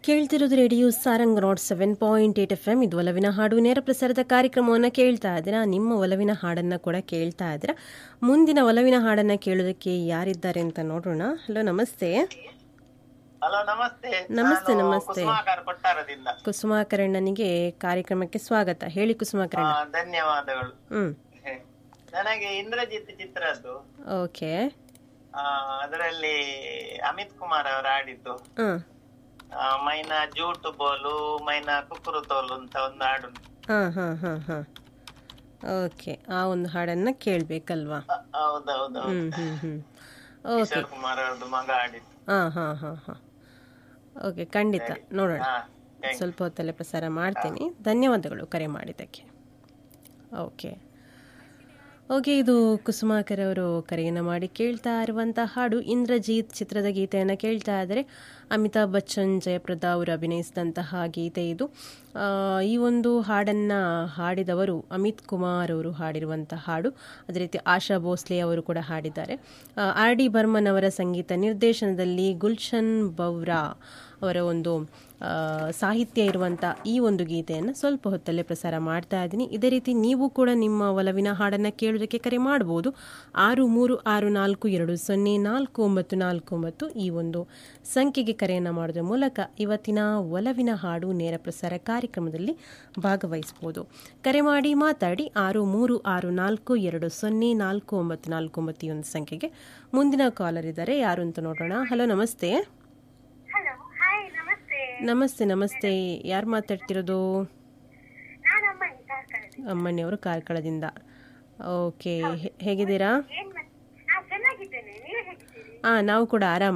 ಕೇಳ್ತಿರೋದು radio Sarang nought seven point eight F M ಇದು ಒಲವಿನ ಹಾಡು ನೇರ ಪ್ರಸಾರದ ಕಾರ್ಯಕ್ರಮವನ್ನು ಕೇಳ್ತಾ ಇದ್ದೀರಾ ನಿಮ್ಮ ಒಲವಿನ ಹಾಡನ್ನು ಕೂಡ ಕೇಳ್ತಾ ಇದ್ದೀರಾ ಮುಂದಿನ ಒಲವಿನ ಹಾಡನ್ನು ಕೇಳೋದಕ್ಕೆ ಯಾರಿದ್ದಾರೆ ಅಂತ ನೋಡೋಣ ಹಲೋ ನಮಸ್ತೆ ಹಲೋ ನಮಸ್ತೆ ನಮಸ್ತೆ, ನಾನು ನಮಸ್ತೆ. ಕುಸುಮಾಕರ್ ಕೊಟ್ಟಾರದಿಂದ ಕುಸುಮಾಕರಣ್ಣನಿಗೆ ಕಾರ್ಯಕ್ರಮಕ್ಕೆ ಸ್ವಾಗತ ಹೇಳಿ ಕುಸುಮಾಕರಣ್ಣ ಆ, ಧನ್ಯವಾದಗಳು ಹ್ಮ್ ನನಗೆ ಇಂದ್ರಜಿತ್ ಚಿತ್ರದ್ದು ಓಕೆ ಆ, ಅದರಲ್ಲಿ ಅಮಿತ್ ಕುಮಾರ್ ಅವರು ಆಡಿದ್ದು ಹಾಂ ಆ, ಮೈನಾ ಜೂಟು ಬೋಲು ಮೈನಾ ಕುಕ್ಕುರು ತೋಲು ಅಂತ ಒಂದು ಹಾಡು ಉಂಟು. ಹಾಂ ಹಾಂ ಹಾಂ ಹಾಂ ಓಕೆ ಆ ಒಂದು ಹಾಡನ್ನು ಕೇಳಬೇಕಲ್ವಾ ಆ, ಹೌದೌದು ಹ್ಞೂ ಹ್ಞೂ ಹ್ಞೂ ಓಕೆ ಕಿಶೋರ್ ಕುಮಾರ್ ಅವ್ರದ್ದು ಮಗ ಆಡಿದ್ದು ಹಾಂ ಹಾಂ ಹಾಂ ಹಾಂ ಓಕೆ ಖಂಡಿತ ನೋಡೋಣ ಹಾ thank you. ಸ್ವಲ್ಪ ಹೊತ್ತಲ್ಲೇ ಪ್ರಸಾರ ಮಾಡ್ತೀನಿ ಧನ್ಯವಾದಗಳು ಕರೆ ಮಾಡಿದ್ದಕ್ಕೆ ಓಕೆ ಓಕೆ ಇದು ಕುಸುಮಾಕರ್ ಅವರು ಕರೆಯನ್ನು ಮಾಡಿ ಕೇಳ್ತಾ ಇರುವಂಥ ಹಾಡು ಇಂದ್ರಜೀತ್ ಚಿತ್ರದ ಗೀತೆಯನ್ನು ಕೇಳ್ತಾ ಇದ್ದಾರೆ ಅಮಿತಾಬ್ ಬಚ್ಚನ್ ಜಯಪ್ರದಾ ಅವರು ಅಭಿನಯಿಸಿದಂತಹ ಗೀತೆ ಇದು ಆ, ಈ ಒಂದು ಹಾಡನ್ನು ಹಾಡಿದವರು ಅಮಿತ್ ಕುಮಾರ್ ಅವರು ಹಾಡಿರುವಂಥ ಹಾಡು ಅದೇ ರೀತಿ ಆಶಾ ಭೋಸ್ಲೆ ಅವರು ಕೂಡ ಹಾಡಿದ್ದಾರೆ ಆರ್ ಡಿ ಬರ್ಮನ್ ಅವರ ಸಂಗೀತ ನಿರ್ದೇಶನದಲ್ಲಿ ಗುಲ್ಶನ್ ಬೌರಾ ಅವರ ಒಂದು ಆ, ಸಾಹಿತ್ಯ ಇರುವಂಥ ಈ ಒಂದು ಗೀತೆಯನ್ನು ಸ್ವಲ್ಪ ಹೊತ್ತಲ್ಲೇ ಪ್ರಸಾರ ಮಾಡ್ತಾ ಇದ್ದೀನಿ ಇದೇ ರೀತಿ ನೀವು ಕೂಡ ನಿಮ್ಮ ಒಲವಿನ ಹಾಡನ್ನು ಕೇಳೋದಕ್ಕೆ ಕರೆ ಮಾಡ್ಬೋದು ಆರು ಮೂರು ಆರು ನಾಲ್ಕು ಎರಡು ಸೊನ್ನೆ ನಾಲ್ಕು ಒಂಬತ್ತು ನಾಲ್ಕು ಒಂಬತ್ತು ಈ ಒಂದು ಸಂಖ್ಯೆಗೆ ಕರೆಯನ್ನು ಮಾಡೋದ್ರ ಮೂಲಕ ಇವತ್ತಿನ ಒಲವಿನ ಹಾಡು ನೇರ ಪ್ರಸಾರ ಕಾರ್ಯಕ್ರಮದಲ್ಲಿ ಭಾಗವಹಿಸ್ಬೋದು ಕರೆ ಮಾಡಿ ಮಾತಾಡಿ ಆರು ಮೂರು ಆರು ನಾಲ್ಕು ಎರಡು ಸೊನ್ನೆ ನಾಲ್ಕು ಒಂಬತ್ತು ನಾಲ್ಕು ಒಂಬತ್ತು ಈ ಒಂದು ಸಂಖ್ಯೆಗೆ ಮುಂದಿನ ಕಾಲರ್ ಇದ್ದಾರೆ ಯಾರು ಅಂತ ನೋಡೋಣ ಹಲೋ ನಮಸ್ತೆ ಹಲೋ ಹಾಯ್ ನಮಸ್ತೆ ನಮಸ್ತೆ ನಮಸ್ತೆ ಯಾರು ಮಾತಾಡ್ತಿರೋದು ನಾನು ಅಮ್ಮ ಕಾರ್ಕಳದಿಂದ ಅಮ್ಮಣ್ಣಿಯವರು ಕಾರ್ಕಳದಿಂದ ಓಕೆ ಹೆ- ಹೇಗಿದ್ದೀರಾ ಏನ್ ಮತ್- ನಾ ಚೆನ್ನಾಗಿದ್ದೇನೆ ನೀವು ಹೇಗಿದ್ದೀರಿ ಹಾಂ ನಾವು ಕೂಡ ಆರಾಮ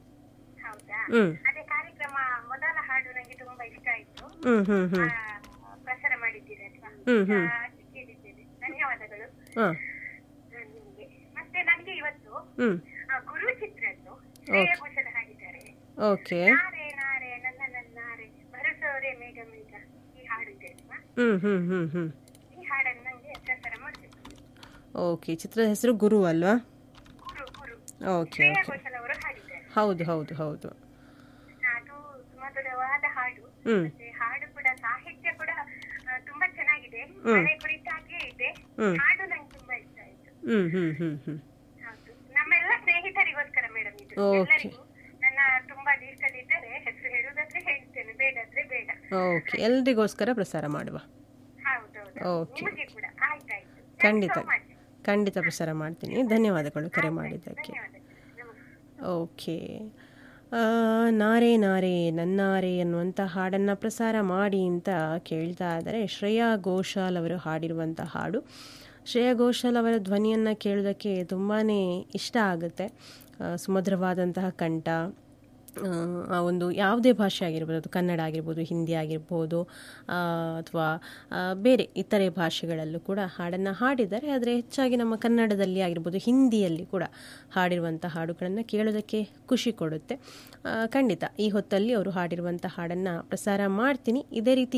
ಹೌದಾ ಹ್ಞೂ ಅದೇ ಕಾರ್ಯಕ್ರಮ ಮೊದಲ ಹಾಡು ನಂಗೆ ತುಂಬಾ ಇಷ್ಟ ಆಯ್ತು ಹ್ಞೂ ಹ್ಞೂ ಹ್ಞೂ ಆ, ಪ್ರಸಾರ ಮಾಡಿದ್ದೀರಿ ಅಲ್ವಾ ಹ್ಮ್, ಹ್ಮ್. ಆ, ಕೇಳಿದ್ದೇನೆ ಧನ್ಯವಾದಗಳು ಹಾಂ ಆ, ನಿಮ್ಗೆ ಮತ್ತೆ ನನಗೆ ಇವತ್ತು ಹ್ಞೂ ಆ, ಗುರು ಚಿತ್ರದ್ದು ಶ್ರೇಯ ಘೋಷಲ್ ಹಾಡಿದ್ದಾರೆ ಓಕೆ ನಾರೆ ನಾರೆ ನನ್ನ ನನ್ನಾರೆ ಭರಸೋರೆ ಮೇಘ ಮೇಘ ಈ ಹಾಡು ಇದೆ ಅಲ್ವಾ ಹ್ಞೂ ಹ್ಞೂ ಹ್ಞೂ ಹ್ಞೂ ಈ ಹಾಡನ್ನು ನಂಗೆ ಪ್ರಸಾರ ಮಾಡಬೇಕು ಓಕೆ ಚಿತ್ರದ ಹೆಸರು ಗುರು ಅಲ್ವಾ ಗುರು ಗುರು ಓಕೆ ಶ್ರೇಯ ಓಕೆ ಘೋಷಲ್ ಅವರು ಹಾಡಿದ್ದಾರೆ ಹೌದು ಹೌದು ಹೌದು ಅದು ಮಧುರವಾದ ಹಾಡು ಹ್ಞೂ ಮತ್ತೆ ಹಾಡು ಕೂಡ ಸಾಹಿತ್ಯ ಕೂಡ ಆ, ತುಂಬಾ ಚೆನ್ನಾಗಿದೆ ಮಳೆ ಕುರಿತಾಗಿಯೇ ಇದೆ ಹ್ಮ್. ಹಾಡು ನಂಗೆ ತುಂಬಾ ಇಷ್ಟ ಆಯ್ತು ಹ್ಞೂ ಹ್ಞೂ ಹ್ಞೂ ಹ್ಞೂ ಹೌದು ನಮ್ಮೆಲ್ಲ ಸ್ನೇಹಿತರಿಗೋಸ್ಕರ ಮೇಡಮ್ ಇದು Okay. ಎಲ್ಲರಿಗೂ ನನ್ನ ತುಂಬಾ ಇಷ್ಟದಿದ್ದರೆ ಹೆಸರು ಹೇಳುವುದಾದ್ರೆ ಹೇಳ್ತೇನೆ ಬೇಡಾದ್ರೆ ಬೇಡ ಓಕೆ ಎಲ್ರಿಗೋಸ್ಕರ ಪ್ರಸಾರ ಮಾಡುವ ಹೌದೌದು Okay. ನಿಮಗೆ ಕೂಡ ಆಯ್ತಾಯ್ತು ಖಂಡಿತ ಖಂಡಿತ ಪ್ರಸಾರ ಮಾಡ್ತೀನಿ ಧನ್ಯವಾದಗಳು ಕರೆ ಮಾಡಿದ್ದಕ್ಕೆ ಧನ್ಯವಾದಗಳು ನಮಸ್ತೆ ಓಕೆ ಆ, ನಾರೆ ನಾರೆ ನನ್ನಾರೆ ಅನ್ನುವಂಥ ಹಾಡನ್ನು ಪ್ರಸಾರ ಮಾಡಿ ಅಂತ ಕೇಳ್ತಾ ಇದ್ದಾರೆ ಶ್ರೇಯಾ ಘೋಷಾಲ್ ಅವರು ಹಾಡಿರುವಂಥ ಹಾಡು ಶ್ರೇಯಾ ಘೋಷಾಲ್ ಅವರ ಧ್ವನಿಯನ್ನು ಕೇಳೋದಕ್ಕೆ ತುಂಬಾ ಇಷ್ಟ ಆಗುತ್ತೆ ಆ, ಸುಮಧುರವಾದಂತಹ ಕಂಠ ಆ, ಆ ಒಂದು ಯಾವುದೇ ಭಾಷೆ ಆಗಿರ್ಬೋದು ಅದು ಕನ್ನಡ ಆಗಿರ್ಬೋದು ಹಿಂದಿ ಆಗಿರ್ಬೋದು ಅಥವಾ ಬೇರೆ ಇತರೆ ಭಾಷೆಗಳಲ್ಲೂ ಕೂಡ ಹಾಡನ್ನು ಹಾಡಿದ್ದಾರೆ ಆದರೆ ಹೆಚ್ಚಾಗಿ ನಮ್ಮ ಕನ್ನಡದಲ್ಲಿ ಆಗಿರ್ಬೋದು ಹಿಂದಿಯಲ್ಲಿ ಕೂಡ ಹಾಡಿರುವಂಥ ಹಾಡುಗಳನ್ನು ಕೇಳೋದಕ್ಕೆ ಖುಷಿ ಕೊಡುತ್ತೆ ಆ, ಖಂಡಿತ ಈ ಹೊತ್ತಲ್ಲಿ ಅವರು ಹಾಡಿರುವಂಥ ಹಾಡನ್ನು ಪ್ರಸಾರ ಮಾಡ್ತೀನಿ ಇದೇ ರೀತಿ